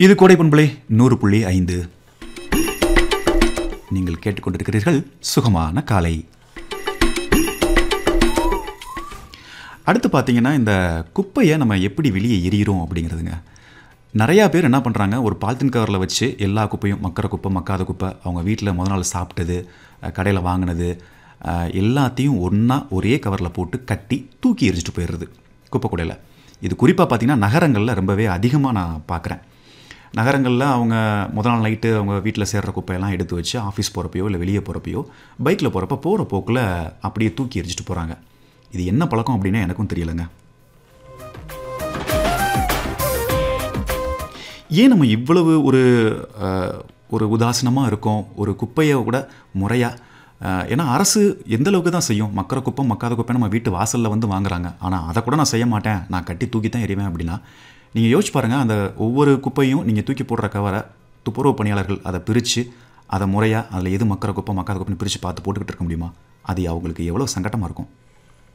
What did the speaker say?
இது கோடை பண்பலை நூறு புள்ளி ஐந்து நீங்கள் கேட்டுக்கொண்டிருக்கிறீர்கள் சுகமான காலை அடுத்து பார்த்தீங்கன்னா இந்த குப்பையை நம்ம எப்படி வெளியே எரியிறோம் அப்படிங்கிறதுங்க நிறையா பேர் என்ன பண்ணுறாங்க ஒரு பாலித்தீன் கவரில் வச்சு எல்லா குப்பையும் மக்கிற குப்பை மக்காத குப்பை அவங்க வீட்டில் முத நாள் சாப்பிட்டது கடையில் வாங்கினது அஹ், எல்லாத்தையும் ஒன்றா ஒரே கவரில் போட்டு கட்டி தூக்கி எரிஞ்சிட்டு போயிடுறது குப்பை கூடையில் இது குறிப்பாக பார்த்தீங்கன்னா நகரங்களில் ரொம்பவே அதிகமாக நான் பார்க்குறேன் நகரங்களில் அவங்க முதல் நாள் நைட்டு அவங்க வீட்டில் சேர்ற குப்பையெல்லாம் எடுத்து வச்சு ஆஃபீஸ் போகிறப்பையோ இல்லை வெளியே போகிறப்பையோ பைக்கில் போகிறப்ப போகிற போக்கில் அப்படியே தூக்கி எரிஞ்சிட்டு போகிறாங்க இது என்ன பழக்கம் அப்படின்னா எனக்கும் தெரியலைங்க ஏன் நம்ம இவ்வளவு ஒரு அஹ், ஒரு உதாசீனமாக இருக்கோம் ஒரு குப்பையை கூட முறையாக ஏன்னா அரசு எந்த அளவுக்கு தான் செய்யும் மக்கிற குப்பை மக்காத குப்பை நம்ம வீட்டு வாசலில் வந்து வாங்குறாங்க ஆனால் அதை கூட நான் செய்ய மாட்டேன் நான் கட்டி தூக்கி தான் எறிவேன் அப்படின்னா நீங்கள் யோசிச்சு பாருங்கள் அந்த ஒவ்வொரு குப்பையும் நீங்கள் தூக்கி போடுற கவரை துப்புரவு பணியாளர்கள் அதை பிரித்து அதை முறையாக அதில் எது மக்கிற குப்பை மக்காத குப்பைன்னு பிரித்து பார்த்து போட்டுக்கிட்டு இருக்க முடியுமா அது அவங்களுக்கு எவ்வளோ சங்கட்டமாக இருக்கும்